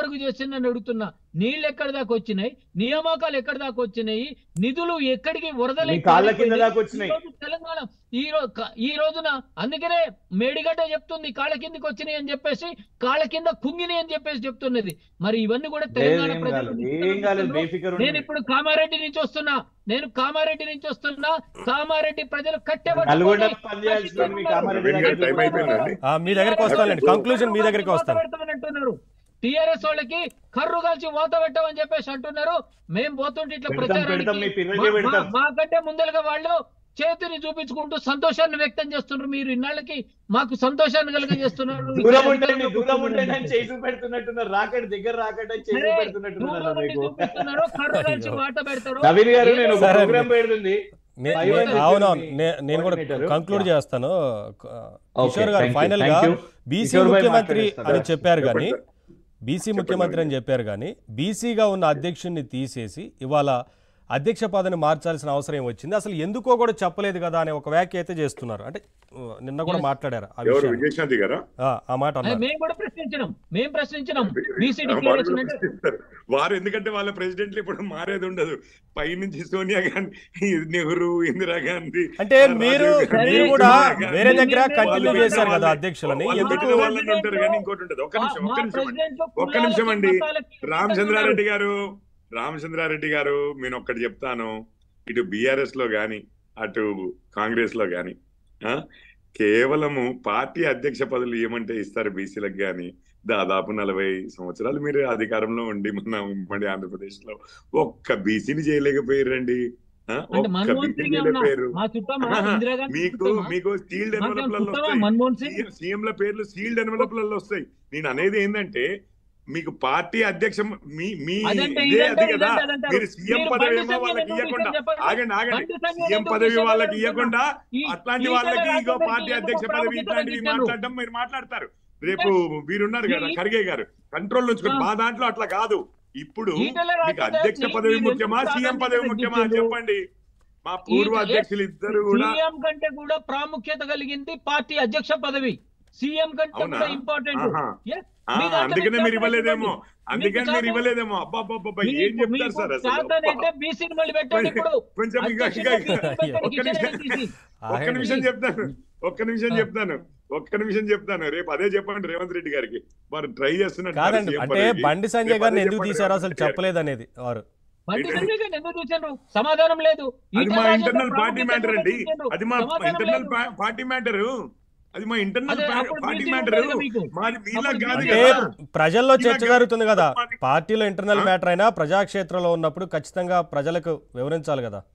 ఎంతవరకు చేసిందని అడుగుతున్నా నీళ్ళు ఎక్కడి దాకా వచ్చినాయి నియామకాలు ఎక్కడి దాకా వచ్చినాయి నిధులు ఎక్కడికి వరదలు మీ కాళ్ళ కింద దాకా వచ్చినాయి. ఈ రోజు తెలంగాణ ఈ రోజు ఈ రోజున అందుకనే మేడిగడ్డ చెప్తుంది కాళ్ళ కిందకి వచ్చినాయి అని చెప్పేసి కాళ్ళ కింద కుంగినాయి అని చెప్పేసి చెప్తున్నది మరి ఇవన్నీ కూడా లేదు, తెలంగాణ ఏం ప్రజలు కాలేదు ఏం కాలేదు బేఫికర్ నేను ఇప్పుడు కామారెడ్డి నుంచి వస్తున్నా నేను కామారెడ్డి నుంచి వస్తున్నా కామారెడ్డి ప్రజలు కట్టెబట్టుకొని నల్గొండ పనిచేయాల్సిన మీ కామారెడ్డి రవీంద్ర గారు టైం అయిపోయిందండి ఆ, మీ దగ్గరికి వస్తానండి కంక్లూజన్ మీ దగ్గరికి వస్తాను అంటున్నారు టిఆర్ఎస్ వాళ్ళకి కర్రు కాల్చి వాత పెట్టమని చెప్పేసి అంటున్నారు మేము పోతుంటే ఇట్లా పెడతాం, పెడతాం, మీ ప్రచారానికి పిల్లలకే మా- పెడతాం. మా- మాకంటే ముందరగా వాళ్ళు చేతిని చూపించుకుంటూ సంతోషాన్ని వ్యక్తం చేస్తున్నారు మీరు ఇన్నాళ్ళకి మాకు సంతోషాన్ని కలిగజేస్తున్నారు దూరం ఉండండి దూరం ఉండండి అని చేసి పెడుతున్నట్టున్నారు రాకండి దగ్గర రాకండి అని చేసి సరే, పెడుతున్నట్టున్నారు దూరం ఉండి మీకు చూపిస్తున్నారు, కర్రు కాల్చి మాట పెడతారు నవీన్ గారు నేను ఒక సరే అండి. ప్రోగ్రామ్ పెడుతుంది నే- అయ్యో, నే- చెప్పండి అవునవును మీ నే- నేను కూడా coordinator. Conclude Yeah. చేస్తాను Okay, కిషోర్ గారు thank you, ఫైనల్ గా thank you. బీసీ కిషోర్ భాయ్ ముఖ్యమంత్రి మాట్లాడేస్తారు. అని చెప్పారు కానీ చెప్పండి బీసీ చెప్పండి ముఖ్యమంత్రి అని చెప్పారు కానీ బీసీగా ఉన్న అధ్యక్షుడిని తీసేసి ఇవాళ అధ్యక్ష పదవిని మార్చాల్సిన అవసరం ఏం వచ్చింది అసలు ఎందుకో కూడా చెప్పలేదు కదా అనే ఒక వ్యాఖ్య అయితే చేస్తున్నారు అంటే ఉ, నిన్న కూడా Yes. మాట్లాడారు ఆ ఎవరు విషయాన్ని. విజయశాంతి గారా ఆ, ఆ మాట అది అన్నారు మేము కూడా ప్రశ్నించినాం మేము ప్రశ్నించినాం బీసీ వారు డిక్లరేషన్ కూడా అంటే ప్రశ్నిస్తారు. వారు ఎందుకంటే వాళ్ళ ప్రెసిడెంట్లు ఇప్పుడు మారేది ఉండదు పైనుంచి సోనియా గాంధీ నెహ్రూ ఇందిరా గాంధీ అంటే రాజీవ్ మీరు గాంధీ, మీరు కూడా సోనియా గాంధీ, వేరే దగ్గర వాళ్ళు కంటిన్యూ పెట్టిన చేశారు కదా వాళ్ళే. అధ్యక్షులని వాళ్ళు ఎందుకు పెట్టిన వాళ్ళని ఉంటారు కానీ ఇంకోటి ఉండదు ఒక్క నిమిషం ఒక్క నిమిషం అండి ఒక్క నిమిషం అండి రామచంద్రారెడ్డి గారు రామచంద్రారెడ్డి గారు నేను ఒక్కటి చెప్తాను ఇటు బీఆర్ఎస్ లో గాని అటు కాంగ్రెస్ లో గాని ఆ, కేవలము పార్టీ అధ్యక్ష పదవులు ఏమంటే ఇస్తారు బీసీలకు గాని దాదాపు నలభై సంవత్సరాలు మీరు అధికారంలో ఉండి మన ఉమ్మడి ఆంధ్రప్రదేశ్ లో ఒక్క బీసీని చేయలేకపోయారండి ఆ, అంటే ఒక్క మన్మోహన్ బీసీని సింగ్ ఏమన్నా చేయలేకపోయారు మా చుట్టమా ఆహా. ఇందిరాగాంధీ మీకు చుట్టమా? మీకు సీల్డ్ మాకేం ఎన్వలప్లలో చుట్టమా వస్తాయి మన్మోహన్ సింగ్ సీఎంల పేర్లు సీల్డ్ ఎన్వలప్లలో వస్తాయి నేను అనేది ఏంటంటే మీకు పార్టీ అధ్యక్ష మీ మీ అదంటే ఇదే ఇదంటే అది కదా ఇదంటే అదంటారు. మీరు సీఎం మీరు పదవి బండి ఏమో సంజయ్ వాళ్ళకి ఎందుకు ఇవ్వకుండా చెప్పండి? ఆగండి ఆగండి బండి సంజయ్ సీఎం ఎందుకు పదవి తీసేయాలి వాళ్ళకి అనుకుంటున్నా? ఇవ్వకుండా ఈ- అట్లాంటి ఈ వాళ్ళకి తెలంగాణ ఇగో రాష్ట్రానికి పార్టీ ఎందుకు అధ్యక్ష పదవి ప్రాముఖ్యత ఇట్లాంటివి ఇచ్చారు? మాట్లాడడం మీరు మాట్లాడతారు రేపు వీరున్నారు కదా ఈ- ఖర్గే గారు కంట్రోల్ ఉంచుకోండి ఆ. మా దాంట్లో అట్లా కాదు ఇప్పుడు ఈటెల మీకు రాజేందర్ అధ్యక్ష ని పదవి మీరు ముఖ్యమా ఎందుకు సీఎం పదవి ప్రాధాన్యత ముఖ్యమా అని ఇచ్చిండ్రు? చెప్పండి మా పూర్వ ఈటెల- అధ్యక్షులు ఇద్దరు కూడా సీఎం కంటే కూడా ప్రాముఖ్యత కలిగింది పార్టీ అధ్యక్ష పదవి సీఎం కంటే అవునా? కూడా ఇంపార్టెంట్ ఆహా. Yes. ఆ, మీ దాంట్లో అందుకనే మీకు మీరు ఇవ్వలేదేమో అందుకని మీకు మీరు చాత- ఇవ్వలేదేమో అబ్బా అబ్బా, అబ్బా, అబ్బా, ఏం చెప్తారు సార్ అసలు చాతనంటే బీసీని మళ్ళీ పెట్టండి ఇప్పుడు కొంచెం ఇక ఇక అధ్యక్షుడిగా ఇక బీసీని పెట్టండి, ఒక్క కిషన్ నిమిషం రెడ్డి తీసి. ఒక్క ఆగండి. నిమిషం చెప్తాను ఒక్క నిమిషం ఆ. చెప్తాను ఒక్క నిమిషం చెప్తాను రేపు అదే చెప్పండి రేవంత్ రెడ్డి గారికి వారు ట్రై చేస్తున్నారు కాదండి సీఎం అంటే పదవికి. బండి సంజయ్ రేపు గారిని అదే ఎందుకు చెప్పండి తీశారో అసలు రేవంత్ రెడ్డి గారికి. చెప్పలేదు అనేది వారు బండి ఏంటండి? సంజయ్ గారిని ఎందుకు చూసారు సమాధానం లేదు అది ఈటెల మా రాజేందర్ ఇంటర్నల్ పార్టీ ప్రాముఖ్యత మ్యాటర్ అండి చూపించారు. అది మా సమాధానం ఇంటర్నల్ లేదు. పార్టీ మ్యాటర్ అది మా ఇంటర్నల్ అదే అప్పుడు పార్టీ బీసీ మ్యాటర్ ఉండేది మీకు. మాది మీలా అప్పుడు కాదు అంటే బీసీ కదా ప్రజల్లో చర్చ ఇలా జరుగుతుంది కదా మాది- పార్టీలో ఇంటర్నల్ ఆ? మ్యాటర్ అయినా ప్రజాక్షేత్రంలో ఉన్నప్పుడు ఖచ్చితంగా ప్రజలకు వివరించాలి కదా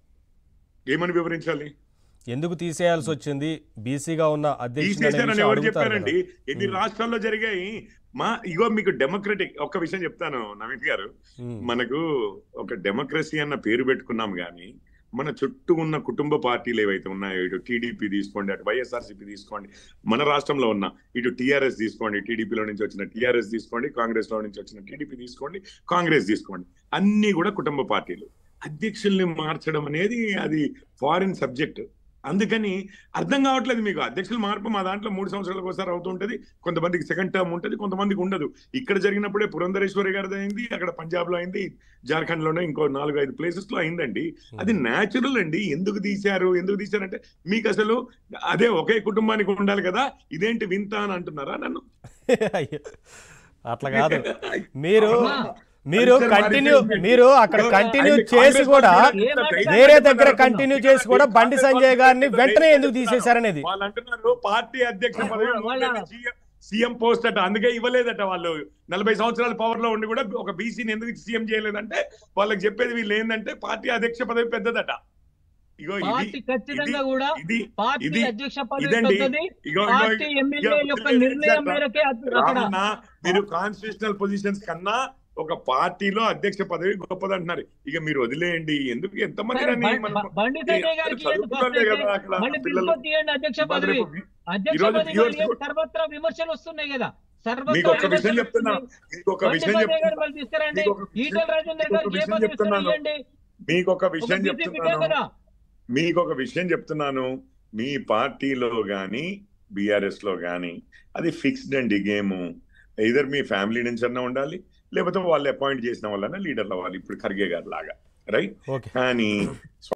ఏమని వివరించాలి ఎందుకు తీసేయాల్సి వచ్చింది బీసీగా ఉన్న అధ్యక్షుడు అనే తీసేశారని విషయం ఎవరు అడుగుతారు చెప్పారండి కదా. ఎన్ని ఉమ్. రాష్ట్రాల్లో జరిగాయి మా ఇగో మీకు డెమోక్రటిక్ ఒక్క విషయం చెప్తాను నవీన్ గారు ఉమ్. మనకు ఒక డెమోక్రసీ అన్న పేరు పెట్టుకున్నాం కానీ మన చుట్టూ ఉన్న కుటుంబ పార్టీలు ఏవైతే ఉన్నాయో ఇటు టీడీపీ తీసుకోండి అటు వైఎస్ఆర్సీపీ తీసుకోండి మన రాష్ట్రంలో ఉన్న ఇటు టీఆర్ఎస్ తీసుకోండి టీడీపీలో నుంచి వచ్చిన టీఆర్ఎస్ తీసుకోండి కాంగ్రెస్ లో నుంచి వచ్చిన టీడీపీ తీసుకోండి కాంగ్రెస్ తీసుకోండి అన్ని కూడా కుటుంబ పార్టీలు అధ్యక్షుల్ని మార్చడం అనేది అది ఫారిన్ సబ్జెక్ట్ అందుకని అర్థం కావట్లేదు మీకు అధ్యక్షుల మార్పు మా దాంట్లో మూడు సంవత్సరాలకు ఒకసారి అవుతుంటది కొంతమందికి సెకండ్ టర్మ్ ఉంటుంది కొంతమందికి ఉండదు ఇక్కడ జరిగినప్పుడే పురంధరేశ్వరి గారిది అయింది అక్కడ పంజాబ్ లో అయింది జార్ఖండ్ లోనే ఇంకో నాలుగు ఐదు ప్లేసెస్ లో అయిందండి అది న్యాచురల్ అండి ఎందుకు తీశారు ఎందుకు తీశారంటే మీకు అసలు అదే ఒకే కుటుంబానికి ఉండాలి కదా ఇదేంటి వింత అని అంటున్నారా నన్ను అయ్యో. అట్లా కాదు మీరు అమ్మా. మీరు కల్చర్ కంటిన్యూ మారిపోయింది. మీరు అక్కడ అయితే కంటిన్యూ కాంగ్రెస్ చేసి కూడా పార్టీ ఏ మాట ధైర్యం వేరే చెప్తున్నారు దగ్గర అనుకున్నాం. కంటిన్యూ చేసి కూడా బండి సంజయ్ గారిని వెంటనే ఎందుకు తీసేశారనేది వాళ్ళు అంటున్నారు పార్టీ అధ్యక్ష పదవి వాళ్ళ- సీఎం పోస్ట్ అట అందుకే ఇవ్వలేదట వాళ్ళు నలభై సంవత్సరాల పవర్ లో ఉండి కూడా ఒక బీసీని ఎందుకు సీఎం చేయలేదంటే వాళ్ళకి చెప్పేది వీళ్ళు ఏంటంటే పార్టీ అధ్యక్ష పదవి పెద్దదట ఇగో పార్టీ ఇది ఖచ్చితంగా ఇది- కూడా ఇది పార్టీ ఇది- అధ్యక్ష పదవి ఇదండి. పెద్దది ఇగో ఇగో పార్టీ ఎమ్మెల్యే ఇగో యొక్క ఇగో నిర్ణయం ఇగో మేరకే అక్కడ అక్కడ రామన్న మీరు కాన్స్టిట్యూషనల్ పొజిషన్స్ కన్నా ఒక పార్టీలో అధ్యక్ష పదవి గొప్పదంటున్నారు ఇక మీరు వదిలేయండి ఎందుకు ఎంతమంది సరే, అని బ- మనం- బ- బండి సంజయ్ గారికి అందరూ ఎందుకు చదువుకున్నోళ్ళే వస్తాయి? కదా అక్కడ మళ్ళీ పిల్లలు. పిలుపు తీయండి అధ్యక్ష ఇవాళ పదవి రేపు అధ్యక్ష ఈరోజు పదవి viewers మళ్ళీ కూడా- సర్వత్రా విమర్శలు వస్తున్నాయి కదా సర్వత్రా మీకు ఒక విషయం విమర్శలు చెప్తున్నా వస్తున్నాయి. మీకు ఒక బండి విషయం సంజయ్ గారు చెప్తున్నా మళ్ళీ తీసుకురండి మీకు ఒక విషయం- ఈటల రాజేందర్ మీకు ఒక గారికి ఏ విషయం పదవి చెప్తున్నాను. ఇస్తారండి మీకు ఒక ఒక విషయం బీజేపీ చెప్తున్నాను కదా మీకు ఒక విషయం చెప్తున్నాను మీ పార్టీలో గాని బిఆర్ఎస్ లో గాని అది ఫిక్స్డ్ అండి గేమ్ ఇదర్ మీ ఫ్యామిలీ నుంచి అన్నా ఉండాలి లేకపోతే వాళ్ళు అపాయింట్ చేసిన వాళ్ళైనా లీడర్లు అవ్వాలి ఇప్పుడు ఖర్గే గారు లాగా రైట్ ఓకే కానీ